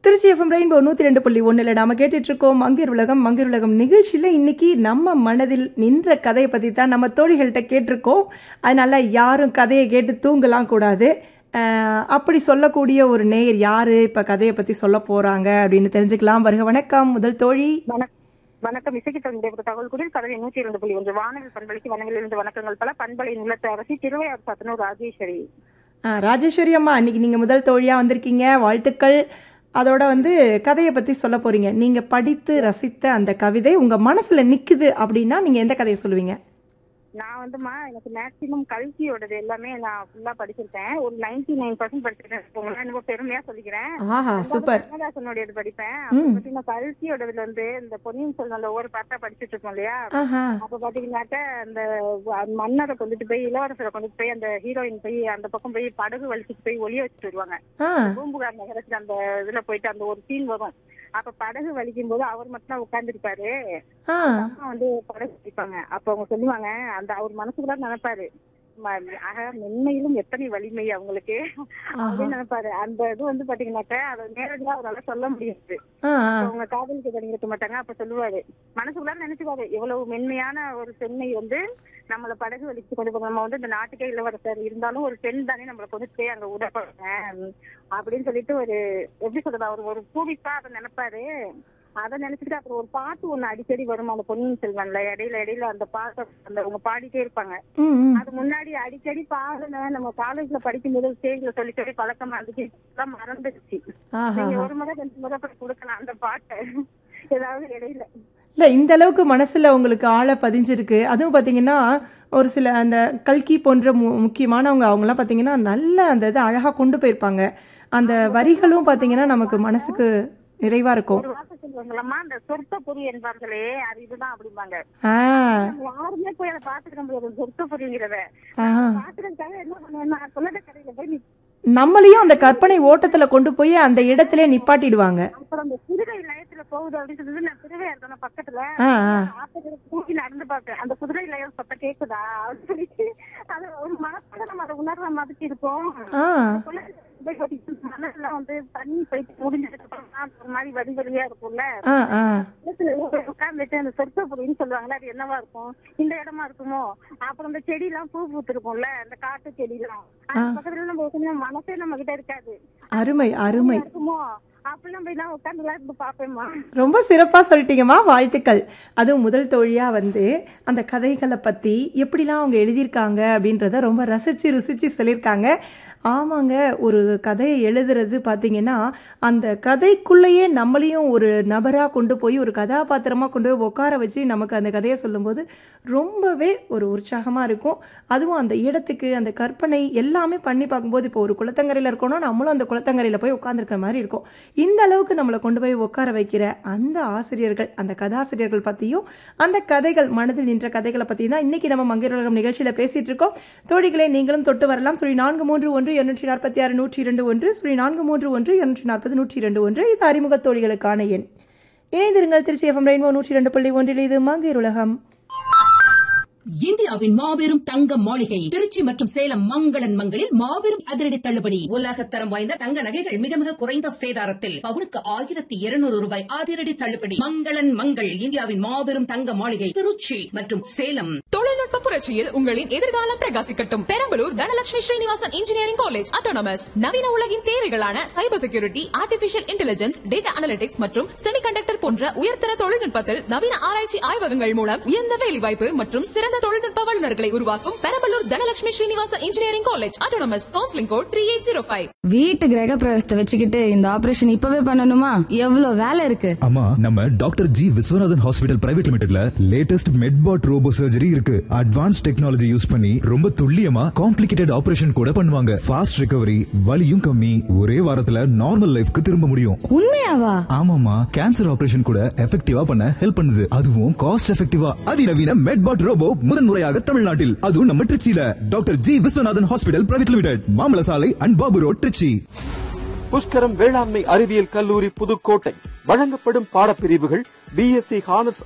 Trichy FM rainbow நூற்றி ரெண்டு புள்ளி ஒன்றில் நாம கேட்டுட்டு இருக்கோம் மங்கர் உலகம் மங்கர் உலகம் நிகழ்ச்சியில் இன்னைக்கு நம்ம மனதில் நின்ற கதையை பற்றி தான் நம்ம தோழிகள்கிட்ட கேட்டிருக்கோம் அதனால யாரும் கதையை கேட்டு தூங்கலாம் கூடாது அஹ், அப்படி சொல்லக்கூடிய ஒரு நேயர் யாரு இப்போ கதையை பற்றி சொல்ல போறாங்க அப்படின்னு தெரிஞ்சுக்கலாம் வருக வணக்கம் முதல் தோழி வணக்- வணக்கம் இசைக்கு தகுந்த தகவல் குடில் கதவை நூற்றி இரண்டு புள்ளி ஒன்று வானவில் பண்பளிக்கு வனங்களிலிருந்து வணக்கங்கள் பல பண்பலை நிலத்து அரசி திருவையார் சத்தனூர் ராஜேஸ்வரி அஹ், ராஜேஸ்வரி அம்மா இன்னைக்கு நீங்கள் முதல் தோழியாக வந்திருக்கீங்க வாழ்த்துக்கள் அதோட வந்து கதையை பற்றி சொல்ல போறீங்க நீங்கள் படித்து ரசித்த அந்த கவிதை உங்கள் மனசில் நிற்குது அப்படின்னா நீங்கள் எந்த கதையை சொல்லுவீங்க நான் வந்துமா எனக்கு மேக்சிமம் கல்வியோடது எல்லாமே நான் ஃபுல்லா படிச்சிருக்கேன் ஒரு நைன்டி நைன் பர்சன்ட் படிச்சிருக்கேன் உங்களை ரொம்ப பெருமையா சொல்லிக்கிறேன் ஆஹா சூப்பர் கண்ணதாசனுடையது படிப்பேன் அப்ப பாத்தீங்கன்னா கல்வியோடதுல வந்து இந்த பொன்னியின் செல்வன்ல ஒவ்வொரு பாட்டா படிச்சிட்டு இருக்கோம் இல்லையா ஆஹா அப்ப பாத்தீங்கன்னாக்க அந்த வ- மன்னரை கொண்டுட்டு போய் இளவரசரை கொண்டுட்டு போய் அந்த ஹீரோயின் போய் அந்த பக்கம் போய் படகு வலிச்சுட்டு போய் ஒளிய வச்சுட்டு வருவாங்க ஆ பூம்புகார் நகரத்துல அந்த இதுல போயிட்டு அந்த ஒரு சீன் வரும் அப்ப படகு வலிக்கும் போது அவர் மட்டும் தான் உட்கார்ந்துருப்பாரு ஆ அம்மா வந்து படகு வலிப்பாங்க அப்ப அவங்க சொல்லுவாங்க அந்த அவர் மனசுக்குள்ள நினைப்பாரு ம- ஆக மென்மையிலும் எத்தனை வலிமை அவங்களுக்கு அப்படின்னு நினைப்பாரு அந்த இது வந்து பாத்தீங்கன்னாக்க அதை நேரடியா அவரால சொல்ல முடியாது ஆ ஆ. அப்ப அவங்க காதலுக்கு பண்ணிருக்க மாட்டாங்க அப்ப சொல்லுவாரு மனசுக்குள்ள நினைச்சுப்பாரு எவ்வளவு மென்மையான ஒரு பெண்ணை வந்து நம்மள படகு வலிச்சு கொண்டு போய் நம்ம வந்து இந்த நாட்டுக்கே இளவரசர் இருந்தாலும் ஒரு பெண் தானே நம்மள கொண்டு போய் அங்க விடப்படுங்க அப்படின்னு சொல்லிட்டு ஒரு எப்படி சொல்றது அவர் ஒரு பூவிப்பா அதை நினைப்பாரு அதை நினைச்சுட்டு அப்புறம் ஒரு பாட்டு ஒண்ணு அடிக்கடி வரும் அந்த பொன்னியின் செல்வன்ல இடையில இடையில அந்த பாட்டை அந்த அவங்க பாடிட்டே இருப்பாங்க ம் ம். அது முன்னாடி அடிக்கடி பாடுன நம்ம காலேஜ்ல படிக்கும்போது ஸ்டேஜ்ல சொல்லி சொல்லி பழக்கமா இருந்துச்சு இப்பெல்லாம் மறந்துடுச்சு ஆஹா நீங்க ஒரு முறை ரெண்டு முறை போய் கொடுக்கலாம் அந்த பாட்டை ஏதாவது இடையில இல்லை இந்த அளவுக்கு மனசில் உங்களுக்கு ஆழ பதிஞ்சிருக்கு அதுவும் பார்த்தீங்கன்னா ஒரு சில அந்த கல்கி போன்ற மு முக்கியமானவங்க அவங்களாம் பார்த்தீங்கன்னா நல்ல அந்த இதை அழகாக கொண்டு போயிருப்பாங்க அந்த வரிகளும் பார்த்தீங்கன்னா நமக்கு மனசுக்கு நிறைவாக இருக்கும் ஒரு வார்த்தை சொல்லுவாங்களம்மா அந்த சொர்க்க பொறி என்பார்களே அது இதுதான் அப்படிம்பாங்க ஆ நம்ம யாருமே போய் அதை பாத்துக்க முடியாது சொர்க்க பொறிங்கிறத ஆ பாத்துக்கிறதுக்காக என்ன பண்ணுவேன்னா கொள்ளட கடையில போய் நிப்பேன். நம்மளையும் அந்த கற்பனை ஓட்டத்தில் கொண்டு போய் அந்த இடத்துல நிப்பாட்டிடுவாங்க அப்புறம் அந்த குதிரை லயத்துல போகுது அப்படின்னு சொல்லிட்டு நான் திருவையா இருக்கணும் பக்கத்துல ஆ ஆ ஆத்துல தூக்கி நடந்து பார்த்தேன் அந்த குதிரை லயம் சத்தம் கேக்குதா அப்படின்னு சொல்லிட்டு அது ஒரு மனசோட நம்ம அதை உணர்ற மாதிரி இருக்கும் ஆ மனசுலாம் வந்து தண்ணி போயிட்டு முடிஞ்சதுக்கு அப்புறம் தான் ஒரு மாதிரி வரி வரியா இருக்கும்ல ஆ ஆ உட்கார்ந்துட்டு அந்த சொர்க்க பொருள்னு சொல்லுவாங்கல்ல அது என்னவா இருக்கும் இந்த இடமா இருக்குமோ அப்புறம் இந்த செடி எல்லாம் பூ பூத்திருக்கும்ல அந்த காட்டு செடி எல்லாம் அந்த பக்கத்துல நம்ம உட்கார்ந்து மனசே நம்ம கிட்ட இருக்காது அருமை அருமை இருக்குமோ அப்படிலாம் போய் நான் உட்கார்ந்து இருந்து பாப்பேம்மா ரொம்ப சிறப்பாக சொல்லிட்டீங்கம்மா வாழ்த்துக்கள் அதுவும் முதல் தோழியாக வந்து அந்த கதைகளை பற்றி எப்படிலாம் அவங்க எழுதியிருக்காங்க அப்படின்றத ரொம்ப ரசித்து ருசித்து சொல்லியிருக்காங்க ஆமாங்க ஒரு கதையை எழுதுறது பார்த்தீங்கன்னா அந்த கதைக்குள்ளேயே நம்மளையும் ஒரு நபராக கொண்டு போய் ஒரு கதாபாத்திரமாக கொண்டு போய் உட்கார வச்சு நமக்கு அந்த கதையை சொல்லும்போது ரொம்பவே ஒரு உற்சாகமாக இருக்கும் அதுவும் அந்த இடத்துக்கு அந்த கற்பனை எல்லாமே பண்ணி பார்க்கும்போது இப்போ ஒரு குளத்தங்கரையில் இருக்கோம்னா நம்மளும் அந்த குளத்தங்கரையில் போய் உட்காந்துருக்கிற மாதிரி இருக்கும் இந்த அளவுக்கு நம்மளை கொண்டு போய் உட்கார வைக்கிற அந்த ஆசிரியர்கள் அந்த கதாசிரியர்கள் பற்றியும் அந்த கதைகள் மனதில் நின்ற கதைகளை பற்றி தான் இன்னைக்கு நம்ம மங்கையர் உலகம் நிகழ்ச்சியில் பேசிட்டு இருக்கோம் தோழிகளே நீங்களும் தொட்டு வரலாம் சொல்லி நான்கு மூன்று ஒன்று இருநூற்றி நாற்பத்தி ஆறு நூற்றி இரண்டு ஒன்று சொல்லி நான்கு மூன்று ஒன்று இருநூற்றி நாற்பது நூற்றி இரண்டு ஒன்று இது அறிமுக தோழிகளுக்கான எண் இணைந்திருங்கள் திருச்சி எஃப்எம் ரெயின்போ நூற்றி இரண்டு புள்ளி ஒன்றில் இது மங்கையர் உலகம் இந்தியாவின் மாபெரும் தங்க மாளிகை திருச்சி மற்றும் சேலம் மங்களன் மங்களில் மாபெரும் அதிரடி தள்ளுபடி உலகத்தரம் வாய்ந்த தங்க நகைகள் மிக மிக குறைந்த சேதாரத்தில் பவுனுக்கு ஆயிரத்தி இருநூறு ரூபாய் அதிரடி தள்ளுபடி மங்களன் மங்கள் இந்தியாவின் மாபெரும் தங்க மாளிகை திருச்சி மற்றும் சேலம் தொழில்நுட்ப புரட்சியில் உங்களின் எதிர்காலம் பிரகாசிக்கட்டும் Perambalur Dhanalakshmi Srinivasan engineering college autonomous நவீன உலகின் தேவைகளான cyber security artificial intelligence data analytics மற்றும் செமிகண்டக்டர் போன்ற உயர்தர தொழில்நுட்பத்தில் நவீன ஆராய்ச்சி ஆய்வகங்கள் மூலம் உயர்ந்த வேலைவாய்ப்பு மற்றும் சிறந்த தொழில்நுட்ப வல்லுநர்களை உருவாக்கும் Perambalur Dhanalakshmi Srinivasan engineering college autonomous counselling code three eight zero five வீட்டு கிரக பிரவேசத்தை வச்சுக்கிட்டு இந்த ஆபரேஷன் இப்பவே பண்ணணுமா எவ்வளவு வேலை இருக்கு ஆமா நம்ம doctor G Viswanathan hospital private லிமிடெட்ல லேட்டஸ்ட் மெட்பாட் ரோபோ சர்ஜரி இருக்கு அட்வான்ஸ் டெக்னாலஜி யூஸ் பண்ணி ரொம்ப துல்லியமா காம்ப்ளிகேட்டட் ஆபரேஷன் கூட பண்ணுவாங்க ஃபாஸ்ட் ரிகவரி வலியும் கம்மி ஒரே வாரத்துல நார்மல் லைஃப்க்கு திரும்ப முடியும் உண்மையாவா ஆமாமா கேன்சர் ஆபரேஷன் கூட எஃபெக்டிவா பண்ண ஹெல்ப் பண்ணுது அதுவும் காஸ்ட் எஃபெக்டிவா அதிநவீன மெட்பாட் ரோபோ முதன்முறையாக தமிழ்நாட்டில் அதுவும் நம்ம திருச்சியில doctor G Viswanathan hospital private limited மாமல சாலை அண்ட் பாபு ரோட் திருச்சி புஷ்கரம் வேளாண்மை அறிவியல் கல்லூரி புதுக்கோட்டை வழங்கப்படும் பாடப்பிரிவுகள் பிஎஸ்சி ஹானர்ஸ்